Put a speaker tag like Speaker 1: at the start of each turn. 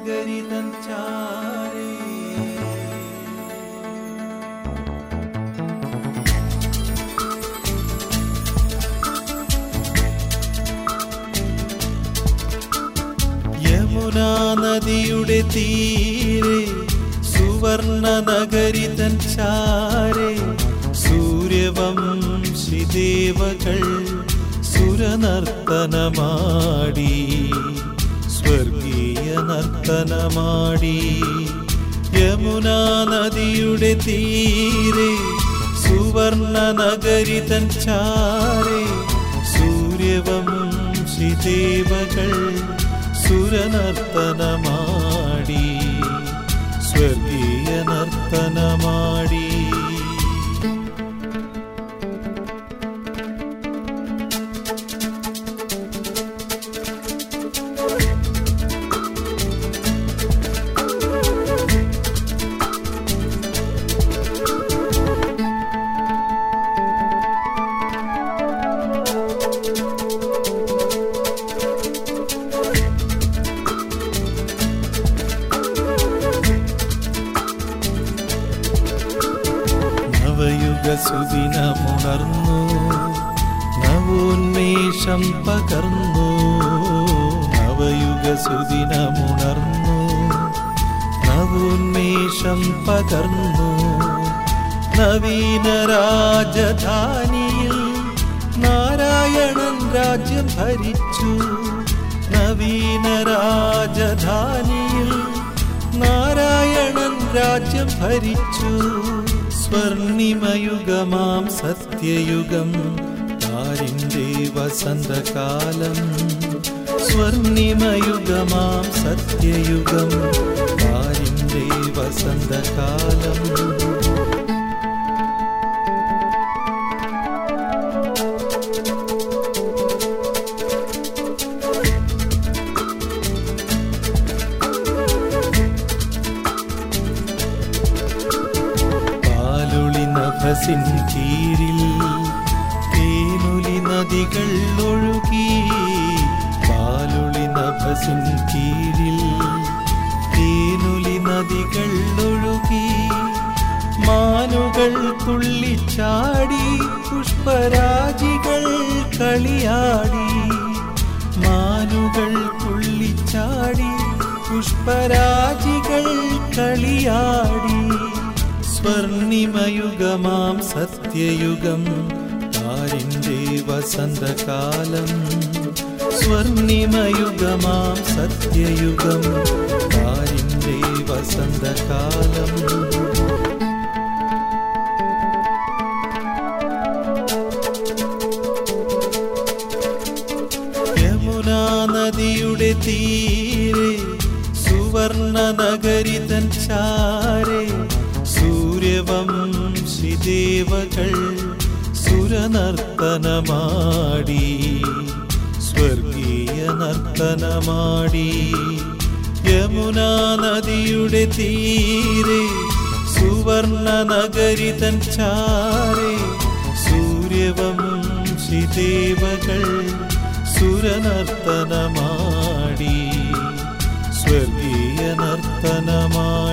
Speaker 1: നഗരി തൻ ചാരേ യമുനാ നദിയുടെ തീരെ സുവർണ നഗരി തൻ ചാരേ സൂര്യവംശി ദേവകൾ സുരനർത്തനമാടി സ്വർഗീയ നർത്തനമാടി യമുനാ നദിയുടെ തീരെ സുവർണ നഗരി തൻ ചാരേ സൂര്യവംശി ദേവകൾ സുരനർത്തനമാടി സ്വർഗീയ നർത്തനമാടി നവയുഗ സുദിനമുണർന്നു നവോന്മേഷം പകർന്നു നവയുഗ സുദിനമുണർന്നു നവോന്മേഷം പകർന്നു നവീന രാജധാനിയിൽ നാരായണൻ രാജ്യം ഭരിച്ചു നവീന രാജധാനിയിൽ നാരായണൻ രാജ്യം ഭരിച്ചു സ്വർണിമയുഗമാം സത്യയുഗം താരിൻ്റെ വസന്തകാലം സ്വർണിമയുഗമാം സത്യയുഗം താരിൻ്റെ വസന്തകാലം പാലൊളി നഭസിൻ കീഴിൽ തേനൊലി നദികൾ ഒഴുകി പാലൊളി നഭസിൻ കീഴിൽ തേനൊലി നദികൾ ഒഴുകി മാനുകൾ തുള്ളിച്ചാടി പുഷ്പരാജികൾ കളിയാടി മാനുകൾ തുള്ളിച്ചാടി പുഷ്പരാജികൾ കളിയാടി സ്വർണിമയുഗമാം സത്യയുഗം താരിൻ്റെ വസന്തകാലം സ്വർണിമയുഗമാം സത്യയുഗം താരിൻ്റെ വസന്തകാലം യമുനാ നദിയുടെ തീരെ സുവർണ നഗരി തൻ ചാരേ സൂര്യവംശി ദേവകൾ സുരനർത്തനമാടി സ്വർഗീയ നർത്തനമാടി യമുനാ നദിയുടെ തീരെ സുവർണ നഗരി തൻ ചാരേ സൂര്യവംശി ദേവകൾ സുരനർത്തനമാടി സ്വർഗീയ നർത്തനമാടി